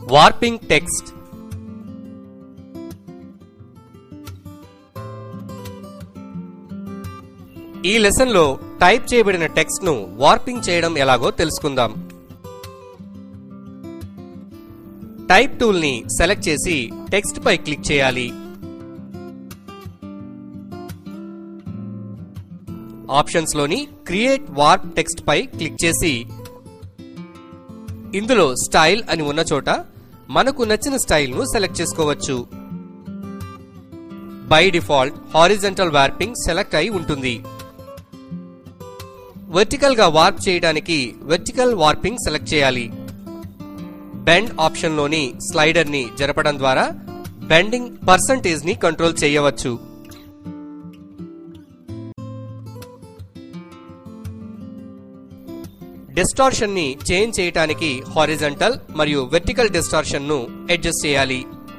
warping text ఈ లెసన్లో type చేయబడిన టెక్స్ట్ ను వార్పింగ్ చేయడం ఎలాగో తెలుసుకుందాం టైప్ టూల్ ని సెలెక్ట్ చేసి టెక్స్ట్ పై క్లిక్ చేయాలి ఆప్షన్స్ లోని క్రియేట్ వార్ప్ టెక్స్ట్ పై క్లిక్ చేసి ఇందులో స్టైల్ అని ఉన్న చోట మనకు నచ్చిన స్టైల్ ను సెలెక్ట్ చేసుకోవచ్చు by default horizontal warping select అయి ఉంటుంది వర్టికల్ గా వార్ప్ చేయడానికి వెర్టికల్ వార్పింగ్ సెలెక్ట్ చేయాలి బెండ్ ఆప్షన్ లోని స్లైడర్ ని జరపడం ద్వారా బెండింగ్ పర్సంటేజ్ ని కంట్రోల్ చేయవచ్చు డిస్టార్షన్ ని చేంజ్ చేయడానికి హారిజంటల్ మరియు వెర్టికల్ డిస్టార్షన్ ను అడ్జస్ట్ చేయాలి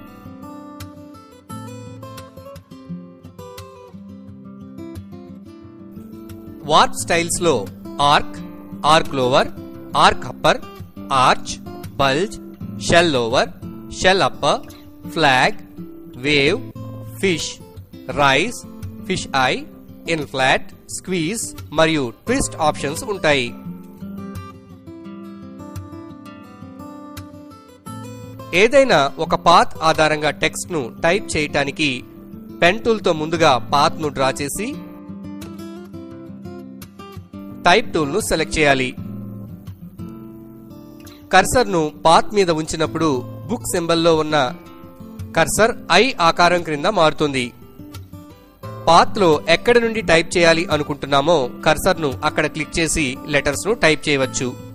వార్ప్ స్టైల్స్ లో arc arc lower arc upper arch bulge shell lower shell upper flag wave fish rise fish eye inflate squeeze మరియు ట్విస్ట్ ఆప్షన్స్ ఉంటాయి ఏదైనా ఒక పాత్ ఆధారంగా టెక్స్ట్ ను టైప్ చేయటానికి పెన్ టూల్ తో ముందుగా పాత్ ను డ్రా చేసి టైప్ టూల్ ను సెలెక్ట్ చేయాలి కర్సర్ ను పాత్ మీద ఉంచినప్పుడు బుక్ సింబల్లో ఉన్న కర్సర్ ఐ ఆకారం క్రింద మారుతుంది పాత్ లో ఎక్కడి నుండి టైప్ చేయాలి అనుకుంటున్నామో కర్సర్ ను అక్కడ క్లిక్ చేసి లెటర్స్ ను టైప్ చేయవచ్చు